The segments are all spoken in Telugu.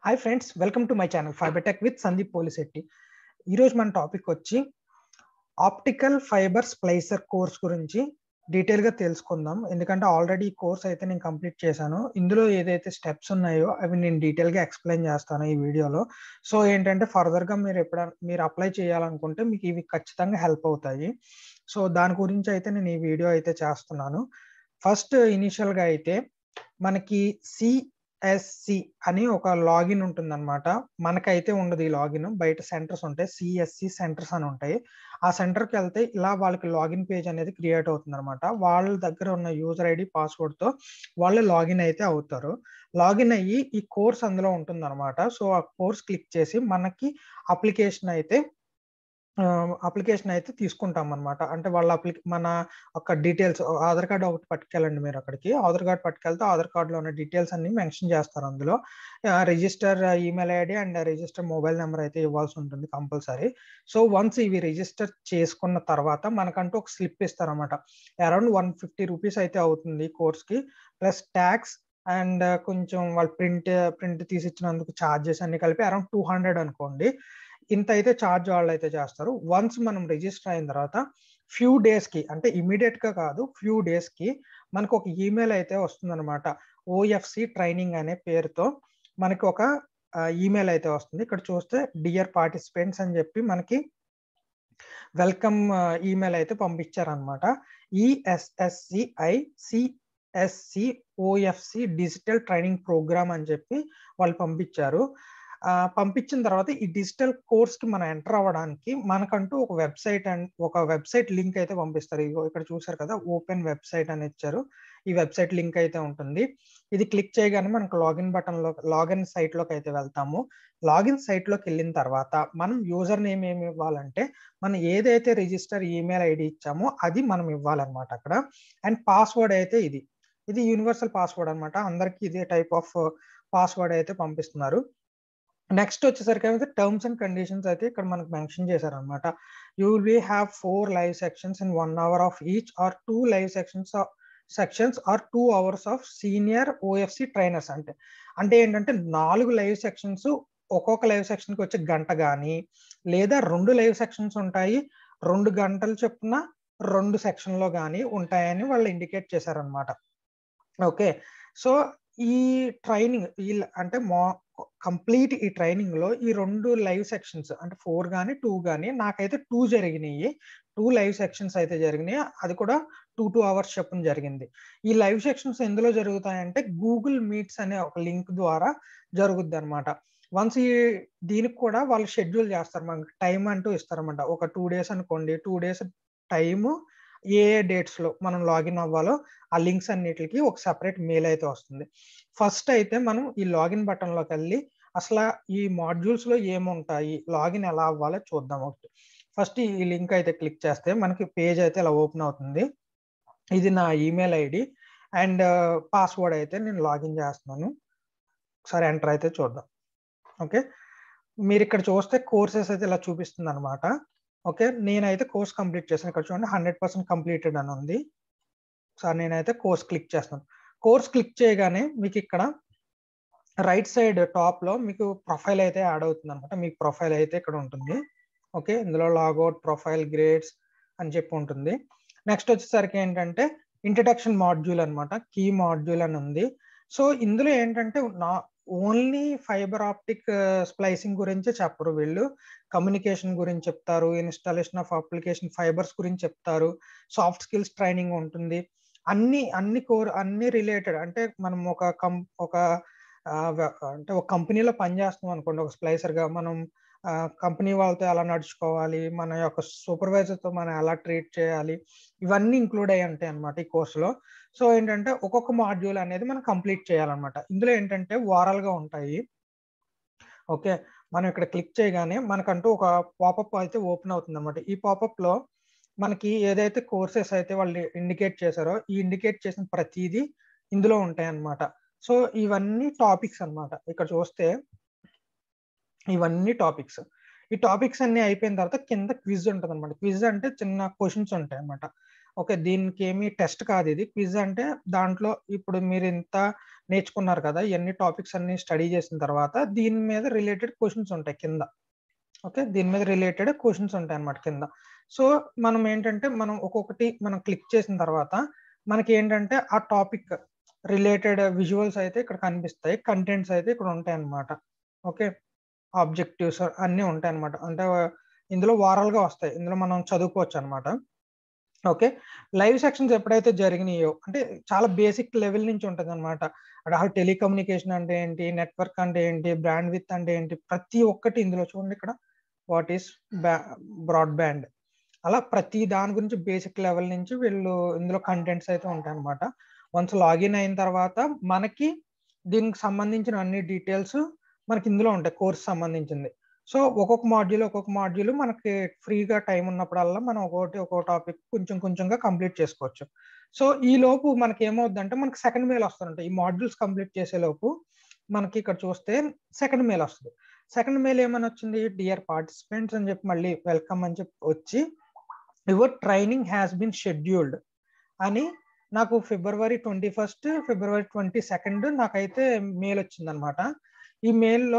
hi friends welcome to my channel Fibertech with Sandeep Polishetty ఈరోజు మన టాపిక్ వచ్చి ఆప్టికల్ ఫైబర్ స్ప్లైసర్ కోర్స్ గురించి డీటెయిల్గా తెలుసుకుందాం ఎందుకంటే ఆల్రెడీ ఈ కోర్స్ అయితే నేను కంప్లీట్ చేశాను ఇందులో ఏదైతే స్టెప్స్ ఉన్నాయో అవి నేను డీటెయిల్గా ఎక్స్ప్లెయిన్ చేస్తాను ఈ వీడియోలో సో ఏంటంటే ఫర్దర్గా మీరు ఎప్పుడైనా మీరు అప్లై చేయాలనుకుంటే మీకు ఇవి ఖచ్చితంగా హెల్ప్ అవుతాయి సో దాని గురించి అయితే నేను ఈ వీడియో అయితే చేస్తున్నాను ఫస్ట్ ఇనిషియల్గా అయితే మనకి సి ఎస్సి అని ఒక లాగిన్ ఉంటుందన్నమాట మనకైతే ఉండదు ఈ లాగిన్ బయట సెంటర్స్ ఉంటాయి సిఎస్సి సెంటర్స్ అని ఉంటాయి ఆ సెంటర్కి వెళ్తే ఇలా వాళ్ళకి లాగిన్ పేజ్ అనేది క్రియేట్ అవుతుంది అనమాట వాళ్ళ దగ్గర ఉన్న యూజర్ ఐడి పాస్వర్డ్తో వాళ్ళు లాగిన్ అయితే అవుతారు లాగిన్ అయ్యి ఈ కోర్స్ అందులో ఉంటుంది అనమాట సో ఆ కోర్స్ క్లిక్ చేసి మనకి అప్లికేషన్ అయితే అప్లికేషన్ అయితే తీసుకుంటాం అనమాట అంటే వాళ్ళ అప్లికే మన ఒక డీటెయిల్స్ ఆధార్ కార్డు ఒకటి పట్టుకెళ్ళండి మీరు అక్కడికి ఆధార్ కార్డు పట్టుకెళ్తే ఆధార్ కార్డులో ఉన్న డీటెయిల్స్ అన్ని మెన్షన్ చేస్తారు అందులో register email ID and register mobile number అయితే ఇవ్వాల్సి ఉంటుంది కంపల్సరీ సో వన్స్ ఇవి రిజిస్టర్ చేసుకున్న తర్వాత మనకంటూ ఒక స్లిప్ ఇస్తారనమాట అరౌండ్ వన్ ఫిఫ్టీ రూపీస్ అయితే అవుతుంది కోర్స్కి ప్లస్ ట్యాక్స్ అండ్ కొంచెం వాళ్ళు ప్రింట్ ప్రింట్ తీసిచ్చినందుకు ఛార్జెస్ అన్ని కలిపి అరౌండ్ టూ హండ్రెడ్ అనుకోండి ఇంత అయితే ఛార్జ్ వాళ్ళు అయితే చేస్తారు వన్స్ మనం రిజిస్టర్ అయిన తర్వాత ఫ్యూ డేస్కి అంటే ఇమీడియట్గా కాదు ఫ్యూ డేస్కి మనకు ఒక ఈమెయిల్ అయితే వస్తుందన్నమాట ఓఎఫ్సి ట్రైనింగ్ అనే పేరుతో మనకి ఒక ఈమెయిల్ అయితే వస్తుంది ఇక్కడ చూస్తే డియర్ పార్టిసిపెంట్స్ అని చెప్పి మనకి వెల్కమ్ ఈమెయిల్ అయితే పంపించారనమాట ESSCI CSC OFC digital training programme అని చెప్పి వాళ్ళు పంపించారు పంపించిన తర్వాత ఈ డిజిటల్ కోర్స్ కి మనం ఎంటర్ అవ్వడానికి మనకంటూ ఒక వెబ్సైట్ అండ్ ఒక వెబ్సైట్ లింక్ అయితే పంపిస్తారు ఇగో ఇక్కడ చూసారు కదా ఓపెన్ వెబ్సైట్ అని ఇచ్చారు ఈ వెబ్సైట్ లింక్ అయితే ఉంటుంది ఇది క్లిక్ చేయగానే మనకు లాగిన్ బటన్ లో లాగిన్ సైట్ లోకి అయితే వెళ్తాము లాగిన్ సైట్ లోకి వెళ్ళిన తర్వాత మనం యూజర్ నేమ్ ఏమి ఇవ్వాలంటే మనం ఏదైతే రిజిస్టర్ ఈమెయిల్ ఐడి ఇచ్చామో అది మనం ఇవ్వాలన్నమాట అక్కడ అండ్ పాస్వర్డ్ అయితే ఇది ఇది యూనివర్సల్ పాస్వర్డ్ అనమాట అందరికి ఇదే టైప్ ఆఫ్ పాస్వర్డ్ అయితే పంపిస్తున్నారు నెక్స్ట్ వచ్చేసరికి అయితే టర్మ్స్ అండ్ కండిషన్స్ అయితే ఇక్కడ మనకు మెన్షన్ చేశారనమాట you will be have four live sections in one hour of each or two live sections sections are two hours of senior OFC trainers అంటే అంటే ఏంటంటే నాలుగు లైవ్ సెక్షన్స్ ఒక్కొక్క లైవ్ సెక్షన్కి వచ్చే గంట కానీ లేదా రెండు లైవ్ సెక్షన్స్ ఉంటాయి రెండు గంటలు చొప్పున రెండు సెక్షన్లో కానీ ఉంటాయని వాళ్ళు ఇండికేట్ చేశారనమాట ఓకే సో ఈ ట్రైనింగ్ ఈ అంటే మా కంప్లీట్ ఈ ట్రైనింగ్ లో ఈ రెండు లైవ్ సెక్షన్స్ అంటే ఫోర్ కానీ టూ కానీ నాకైతే టూ జరిగినాయి టూ లైవ్ సెక్షన్స్ అయితే జరిగినాయి అది కూడా టూ టూ అవర్స్ చెప్పడం జరిగింది ఈ లైవ్ సెక్షన్స్ ఎందులో జరుగుతాయంటే గూగుల్ మీట్స్ అనే ఒక లింక్ ద్వారా జరుగుద్ది అనమాట వన్స్ ఈ దీనికి కూడా వాళ్ళు షెడ్యూల్ చేస్తారు మనకి టైం అంటూ ఇస్తారన్నమాట ఒక టూ డేస్ అనుకోండి టూ డేస్ టైము ఏ డేట్స్ లో మనం లాగిన్ అవ్వాలో ఆ లింక్స్ అన్నిటికి ఒక సెపరేట్ మెయిల్ అయితే వస్తుంది ఫస్ట్ అయితే మనం ఈ లాగిన్ బటన్ లోకి వెళ్ళి అసలు ఈ మాడ్యూల్స్ లో ఏముంటాయి లాగిన్ ఎలా అవ్వాలో చూద్దాం ఒకటి ఫస్ట్ ఈ లింక్ అయితే క్లిక్ చేస్తే మనకి పేజ్ అయితే ఇలా ఓపెన్ అవుతుంది ఇది నా ఈమెయిల్ ఐడి అండ్ పాస్వర్డ్ అయితే నేను లాగిన్ చేస్తున్నాను ఒకసారి ఎంటర్ అయితే చూద్దాం ఓకే మీరు ఇక్కడ చూస్తే కోర్సెస్ అయితే ఇలా చూపిస్తుంది అనమాట ఓకే నేనైతే కోర్స్ కంప్లీట్ చేశాను ఇక్కడ చూడండి హండ్రెడ్ పర్సెంట్ కంప్లీటెడ్ అని ఉంది సార్ నేనైతే కోర్స్ క్లిక్ చేస్తాను కోర్స్ క్లిక్ చేయగానే మీకు ఇక్కడ రైట్ సైడ్ టాప్ లో మీకు ప్రొఫైల్ అయితే యాడ్ అవుతుంది అనమాట మీకు ప్రొఫైల్ అయితే ఇక్కడ ఉంటుంది ఓకే ఇందులో లాగౌట్ ప్రొఫైల్ గ్రేడ్స్ అని చెప్పి ఉంటుంది నెక్స్ట్ వచ్చేసరికి ఏంటంటే ఇంట్రడక్షన్ మాడ్యూల్ అనమాట కీ మాడ్యూల్ అని ఉంది సో ఇందులో ఏంటంటే నా ఓన్లీ ఫైబర్ ఆప్టిక్ స్ప్లైసింగ్ గురించే చెప్పరు వీళ్ళు కమ్యూనికేషన్ గురించి చెప్తారు ఇన్స్టాలేషన్ ఆఫ్ అప్లికేషన్ ఫైబర్స్ గురించి చెప్తారు సాఫ్ట్ స్కిల్స్ ట్రైనింగ్ ఉంటుంది అన్ని అన్ని కోర్ అన్ని రిలేటెడ్ అంటే మనం ఒక కం ఒక అంటే ఒక కంపెనీలో పనిచేస్తాం అనుకోండి ఒక స్ప్లైసర్గా మనం కంపెనీ వాళ్ళతో ఎలా నడుచుకోవాలి మన యొక్క సూపర్వైజర్తో మనం ఎలా ట్రీట్ చేయాలి ఇవన్నీ ఇంక్లూడ్ అయ్యి ఉంటాయి అనమాట ఈ కోర్సులో సో ఏంటంటే ఒక్కొక్క మాడ్యూల్ అనేది మనం కంప్లీట్ చేయాలన్నమాట ఇందులో ఏంటంటే వారాలుగా ఉంటాయి ఓకే మనం ఇక్కడ క్లిక్ చేయగానే మనకంటూ ఒక పాపప్ అయితే ఓపెన్ అవుతుంది అనమాట ఈ పాపప్ లో మనకి ఏదైతే కోర్సెస్ అయితే వాళ్ళు ఇండికేట్ చేశారో ఈ ఇండికేట్ చేసిన ప్రతిదీ ఇందులో ఉంటాయి అన్నమాట సో ఇవన్నీ టాపిక్స్ అనమాట ఇక్కడ చూస్తే ఇవన్నీ టాపిక్స్ ఈ టాపిక్స్ అన్ని అయిపోయిన తర్వాత కింద క్విజ్ ఉంటుంది అనమాట క్విజ్ అంటే చిన్న క్వశ్చన్స్ ఉంటాయి అనమాట ఓకే దీనికి ఏమి టెస్ట్ కాదు ఇది క్విజ్ అంటే దాంట్లో ఇప్పుడు మీరు ఇంత నేర్చుకున్నారు కదా ఇవన్నీ టాపిక్స్ అన్ని స్టడీ చేసిన తర్వాత దీని మీద రిలేటెడ్ క్వశ్చన్స్ ఉంటాయి కింద ఓకే దీని మీద రిలేటెడ్ క్వశ్చన్స్ ఉంటాయి అన్నమాట కింద సో మనం ఏంటంటే మనం ఒక్కొక్కటి మనం క్లిక్ చేసిన తర్వాత మనకి ఏంటంటే ఆ టాపిక్ రిలేటెడ్ విజువల్స్ అయితే ఇక్కడ కనిపిస్తాయి కంటెంట్స్ అయితే ఇక్కడ ఉంటాయి అన్నమాట ఓకే ఆబ్జెక్టివ్స్ అన్నీ ఉంటాయి అన్నమాట అంటే ఇందులో వారాలుగా వస్తాయి ఇందులో మనం చదువుకోవచ్చు అనమాట ఓకే లైవ్ సెక్షన్స్ ఎప్పుడైతే జరిగినాయో అంటే చాలా బేసిక్ లెవెల్ నుంచి ఉంటుంది అనమాట అసలు టెలికమ్యూనికేషన్ అంటే ఏంటి నెట్వర్క్ అంటే ఏంటి బ్రాండ్ విత్ అంటే ఏంటి ప్రతి ఒక్కటి ఇందులో చూడండి ఇక్కడ వాట్ ఈస్ బ్రాడ్ బ్యాండ్ అలా ప్రతి దాని గురించి బేసిక్ లెవెల్ నుంచి వీళ్ళు ఇందులో కంటెంట్స్ అయితే ఉంటాయి అనమాట వన్స్ లాగిన్ అయిన తర్వాత మనకి దీనికి సంబంధించిన అన్ని డీటెయిల్స్ మనకి ఇందులో ఉంటాయి కోర్స్ సంబంధించింది సో ఒక్కొక్క మాడ్యూల్ ఒక్కొక్క మాడ్యూల్ మనకి ఫ్రీగా టైం ఉన్నప్పుడల్లా మనం ఒక్కొక్కటి ఒక్కొక్క టాపిక్ కొంచెం కొంచెంగా కంప్లీట్ చేసుకోవచ్చు సో ఈ లోపు మనకి ఏమవుద్దంటే మనకి సెకండ్ మెయిల్ వస్తుంటాయి ఈ మాడ్యూల్స్ కంప్లీట్ చేసే లోపు మనకి ఇక్కడ చూస్తే సెకండ్ మెయిల్ వస్తుంది సెకండ్ మెయిల్ ఏమని వచ్చింది డియర్ పార్టిసిపెంట్స్ అని చెప్పి మళ్ళీ వెల్కమ్ అని చెప్పి వచ్చి your training has been scheduled అని నాకు February twenty first February twenty second నాకైతే మెయిల్ వచ్చింది అనమాట ఈ మెయిల్లో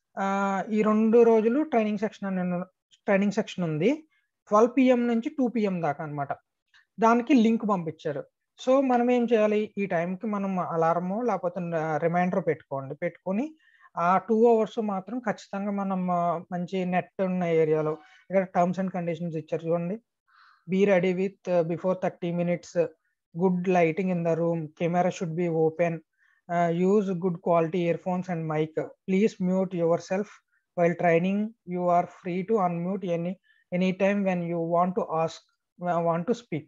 ఈ రెండు రోజులు ట్రైనింగ్ సెక్షన్ ట్రైనింగ్ సెక్షన్ ఉంది ట్వెల్వ్ పిఎం నుంచి టూ పిఎం దాకా అనమాట దానికి లింక్ పంపించారు సో మనం ఏం చేయాలి ఈ టైంకి మనం అలారము లేకపోతే రిమైండర్ పెట్టుకోండి పెట్టుకొని ఆ టూ అవర్స్ మాత్రం ఖచ్చితంగా మనం మంచి నెట్ ఉన్న ఏరియాలో ఇక్కడ టర్మ్స్ అండ్ కండిషన్స్ ఇచ్చారు చూడండి be ready with before thirty minutes good lighting in the room camera should be open use good quality earphones and mic please mute yourself while training you are free to unmute any any time when you want to ask want to speak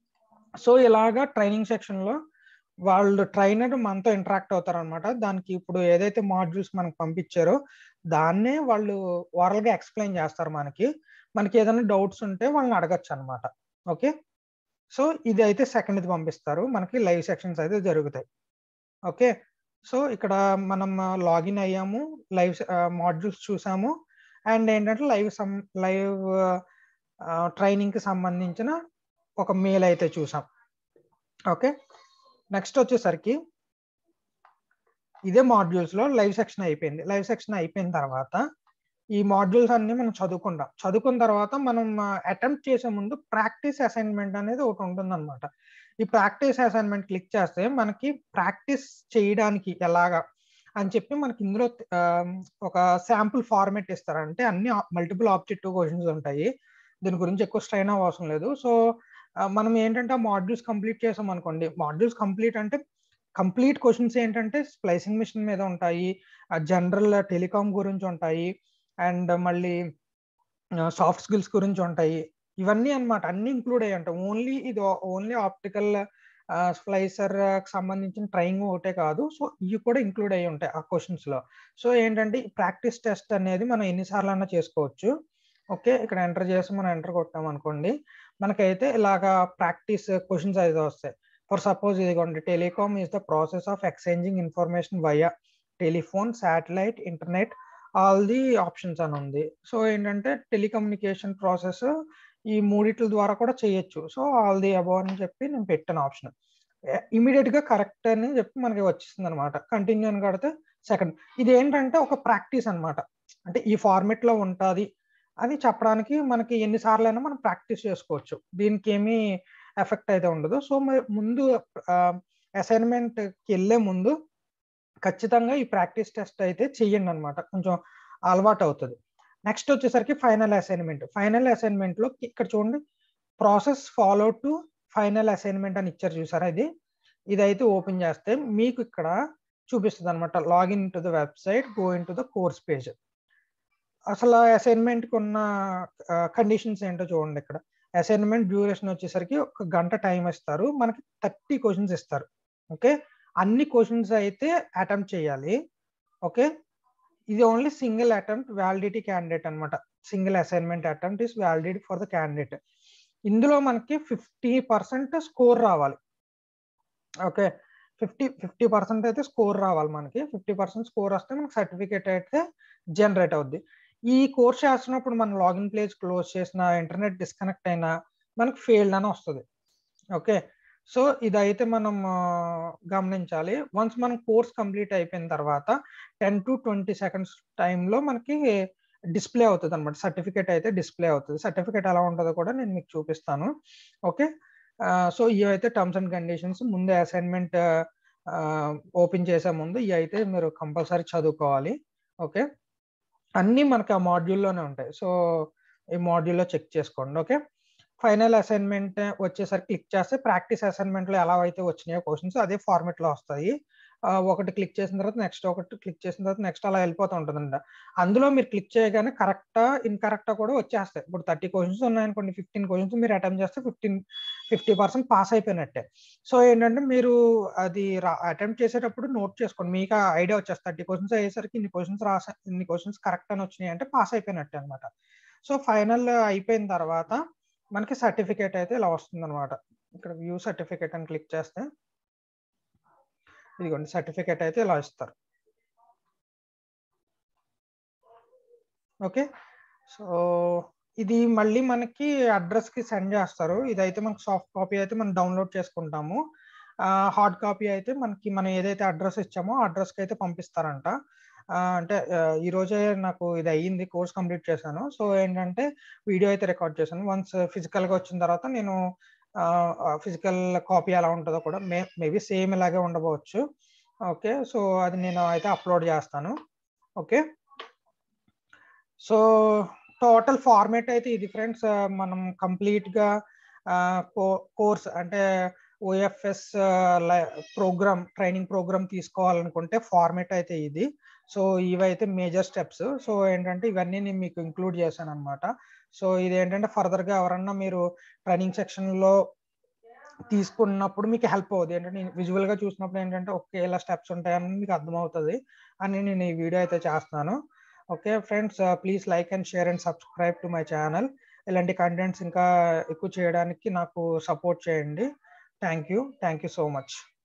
so ఇలాగా ట్రైనింగ్ సెక్షన్లో వాళ్ళు ట్రైనర్ మనతో ఇంటరాక్ట్ అవుతారు అనమాట దానికి ఇప్పుడు ఏదైతే మాడ్యూల్స్ మనకు పంపించారో దాన్నే వాళ్ళు ఓరల్గా ఎక్స్ప్లెయిన్ చేస్తారు మనకి మనకి ఏదైనా డౌట్స్ ఉంటే వాళ్ళని అడగచ్చు అనమాట ఓకే సో ఇది అయితే సెకండ్ ఇది పంపిస్తారు మనకి లైవ్ సెక్షన్స్ అయితే జరుగుతాయి ఓకే సో ఇక్కడ మనం లాగిన్ అయ్యాము లైవ్ మాడ్యూల్స్ చూసాము అండ్ ఏంటంటే లైవ్ సమ్ లైవ్ ట్రైనింగ్కి సంబంధించిన ఒక మెయిల్ అయితే చూసాం ఓకే నెక్స్ట్ వచ్చేసరికి ఇదే మాడ్యూల్స్లో లైవ్ సెక్షన్ అయిపోయింది లైవ్ సెక్షన్ అయిపోయిన తర్వాత ఈ మాడ్యూల్స్ అన్ని మనం చదువుకుంటాం చదువుకున్న తర్వాత మనం అటెంప్ట్ చేసే ముందు ప్రాక్టీస్ అసైన్మెంట్ అనేది ఒకటి ఉంటుంది అనమాట ఈ ప్రాక్టీస్ అసైన్మెంట్ క్లిక్ చేస్తే మనకి ప్రాక్టీస్ చేయడానికి ఎలాగా అని చెప్పి మనకి ఇందులో ఒక శాంపుల్ ఫార్మేట్ ఇస్తారంటే అన్ని మల్టిపుల్ ఆబ్జెక్టివ్ క్వశ్చన్స్ ఉంటాయి దీని గురించి ఎక్కువ స్ట్రైన్ అవసరం లేదు సో మనం ఏంటంటే ఆ మాడ్యూల్స్ కంప్లీట్ చేసాం అనుకోండి మాడ్యూల్స్ కంప్లీట్ అంటే కంప్లీట్ క్వశ్చన్స్ ఏంటంటే స్ప్లైసింగ్ మిషన్ మీద ఉంటాయి జనరల్ టెలికాం గురించి ఉంటాయి అండ్ మళ్ళీ సాఫ్ట్ స్కిల్స్ గురించి ఉంటాయి ఇవన్నీ అనమాట అన్ని ఇంక్లూడ్ అయ్యి ఉంటాయి ఓన్లీ ఇది ఓన్లీ ఆప్టికల్ స్ప్లైసర్ సంబంధించిన ట్రైనింగ్ ఒకటే కాదు సో ఇవి కూడా ఇంక్లూడ్ అయ్యి ఉంటాయి ఆ క్వశ్చన్స్ లో సో ఏంటంటే ప్రాక్టీస్ టెస్ట్ అనేది మనం ఎన్నిసార్లు అన్నా చేసుకోవచ్చు ఓకే ఇక్కడ ఎంటర్ చేసి మనం ఎంటర్ కొట్టాం అనుకోండి మనకైతే ఇలాగా ప్రాక్టీస్ క్వశ్చన్స్ అయితే వస్తాయి ఫర్ సపోజ్ ఇదిగోండి telecom is the process of exchanging information via telephone satellite internet all the options అని ఉంది సో ఏంటంటే టెలికమ్యూనికేషన్ ప్రాసెస్ ఈ మూడిట్ల ద్వారా కూడా చేయొచ్చు సో ఆల్ ది అబౌవ్ అని చెప్పి నేను పెట్టాను ఆప్షన్ ఇమీడియట్ గా కరెక్ట్ అని చెప్పి మనకి వచ్చేసింది అనమాట కంటిన్యూ అని కడితే సెకండ్ ఇది ఏంటంటే ఒక ప్రాక్టీస్ అనమాట అంటే ఈ ఫార్మెట్ లో ఉంటుంది అని చెప్పడానికి మనకి ఎన్నిసార్లు అయినా మనం ప్రాక్టీస్ చేసుకోవచ్చు దీనికి ఏమీ ఎఫెక్ట్ అయితే ఉండదు సో ముందు అసైన్మెంట్కి వెళ్ళే ముందు ఖచ్చితంగా ఈ ప్రాక్టీస్ టెస్ట్ అయితే చెయ్యండి అనమాట కొంచెం అలవాటు అవుతుంది నెక్స్ట్ వచ్చేసరికి ఫైనల్ అసైన్మెంట్ ఫైనల్ అసైన్మెంట్ లో ఇక్కడ చూడండి process follow to final assignment అని ఇచ్చారు చూసారా ఇది ఇదైతే ఓపెన్ చేస్తే మీకు ఇక్కడ చూపిస్తుంది అనమాట login to the website go into the course page అసలు అసైన్మెంట్కి ఉన్న కండిషన్స్ ఏంటో చూడండి ఇక్కడ అసైన్మెంట్ డ్యూరేషన్ వచ్చేసరికి ఒక గంట టైం ఇస్తారు మనకి థర్టీ క్వశ్చన్స్ ఇస్తారు ఓకే అన్ని క్వశ్చన్స్ అయితే అటెంప్ట్ చేయాలి ఓకే ఇది only single attempt validity candidate అనమాట single assignment attempt is validity for the candidate ఇందులో మనకి ఫిఫ్టీ పర్సెంట్ స్కోర్ రావాలి ఓకే ఫిఫ్టీ ఫిఫ్టీ పర్సెంట్ అయితే స్కోర్ రావాలి మనకి ఫిఫ్టీ పర్సెంట్ స్కోర్ వస్తే మనకి సర్టిఫికేట్ అయితే జనరేట్ అవుద్ది ఈ కోర్స్ చేస్తున్నప్పుడు మనం లాగిన్ ప్లేస్ క్లోజ్ చేసిన ఇంటర్నెట్ డిస్కనెక్ట్ అయినా మనకి ఫెయిల్డ్ అని వస్తుంది ఓకే సో ఇదైతే మనం గమనించాలి వన్స్ మనం కోర్స్ కంప్లీట్ అయిపోయిన తర్వాత టెన్ టు ట్వంటీ సెకండ్స్ టైంలో మనకి డిస్ప్లే అవుతుంది అనమాట సర్టిఫికేట్ అయితే డిస్ప్లే అవుతుంది సర్టిఫికేట్ ఎలా ఉంటుందో కూడా నేను మీకు చూపిస్తాను ఓకే సో ఇవి అయితే టర్మ్స్ అండ్ కండిషన్స్ ముందే అసైన్మెంట్ ఓపెన్ చేసే ముందు ఇవి అయితే మీరు కంపల్సరీ చదువుకోవాలి ఓకే అన్నీ మనకి ఆ మాడ్యూల్లోనే ఉంటాయి సో ఈ మాడ్యూల్లో చెక్ చేసుకోండి ఓకే ఫైనల్ అసైన్మెంట్ వచ్చేసరికి క్లిక్ చేస్తే ప్రాక్టీస్ అసైన్మెంట్లో ఎలా అయితే వచ్చినాయో క్వశ్చన్స్ అదే ఫార్మెట్లో వస్తాయి ఒకటి క్లిక్ చేసిన తర్వాత నెక్స్ట్ ఒకటి క్లిక్ చేసిన తర్వాత నెక్స్ట్ అలా వెళ్ళిపోతూ ఉంటుందండి అందులో మీరు క్లిక్ చేయగానే కరెక్టా ఇన్కరెక్టా కూడా వచ్చేస్తాయి ఇప్పుడు థర్టీ క్వశ్చన్స్ ఉన్నాయనుకోండి ఫిఫ్టీన్ క్వశ్చన్స్ మీరు అటెంప్ట్ చేస్తే ఫిఫ్టీన్ ఫిఫ్టీ పర్సెంట్ పాస్ అయిపోయినట్టే సో ఏంటంటే మీరు అది అటెంప్ట్ చేసేటప్పుడు నోట్ చేసుకోండి మీకు ఐడియా వచ్చేస్తుంది థర్టీ క్వశ్చన్స్ అయ్యేసరికి ఇన్ని క్వశ్చన్స్ రాసా ఇన్ని క్వశ్చన్స్ కరెక్ట్ అని వచ్చినాయి అంటే పాస్ అయిపోయినట్టే అనమాట సో ఫైనల్ అయిపోయిన తర్వాత మనకి సర్టిఫికేట్ అయితే ఇలా వస్తుంది అనమాట ఇక్కడ వ్యూ సర్టిఫికేట్ అని క్లిక్ చేస్తే ఇదిగోండి సర్టిఫికేట్ అయితే ఇలా ఇస్తారు ఓకే సో ఇది మళ్ళీ మనకి అడ్రస్ కి సెండ్ చేస్తారు ఇదైతే మనకి సాఫ్ట్ కాపీ అయితే మనం డౌన్లోడ్ చేసుకుంటాము హార్డ్ కాపీ అయితే మనకి మనం ఏదైతే అడ్రస్ ఇచ్చామో అడ్రస్ కి అయితే పంపిస్తారంట అంటే ఈ రోజే నాకు ఇది అయ్యింది కోర్స్ కంప్లీట్ చేశాను సో ఏంటంటే వీడియో అయితే రికార్డ్ చేశాను వన్స్ ఫిజికల్ గా వచ్చిన తర్వాత నేను ఫిజికల్ కాపీ ఎలా ఉంటుందో కూడా మే మేబీ సేమ్ ఇలాగే ఉండవచ్చు ఓకే సో అది నేను అయితే అప్లోడ్ చేస్తాను ఓకే సో టోటల్ ఫార్మేట్ అయితే ఇది ఫ్రెండ్స్ మనం కంప్లీట్గా కోర్స్ అంటే ఓఎఫ్ఎస్ ప్రోగ్రామ్ ట్రైనింగ్ ప్రోగ్రామ్ తీసుకోవాలనుకుంటే ఫార్మేట్ అయితే ఇది సో ఇవైతే మేజర్ స్టెప్స్ సో ఏంటంటే ఇవన్నీ నేను మీకు ఇంక్లూడ్ చేశాను అనమాట సో ఇది ఏంటంటే ఫర్దర్గా ఎవరన్నా మీరు ట్రైనింగ్ సెక్షన్లో తీసుకున్నప్పుడు మీకు హెల్ప్ అవుతుంది ఏంటంటే విజువల్గా చూసినప్పుడు ఏంటంటే ఓకే ఇలా స్టెప్స్ ఉంటాయని మీకు అర్థమవుతుంది అని నేను ఈ వీడియో అయితే చేస్తున్నాను okay friends please like and share and subscribe to my channel ఇలాంటి కంటెంట్స్ ఇంకా ఎక్కువ చేయడానికి నాకు సపోర్ట్ చేయండి thank you thank you so much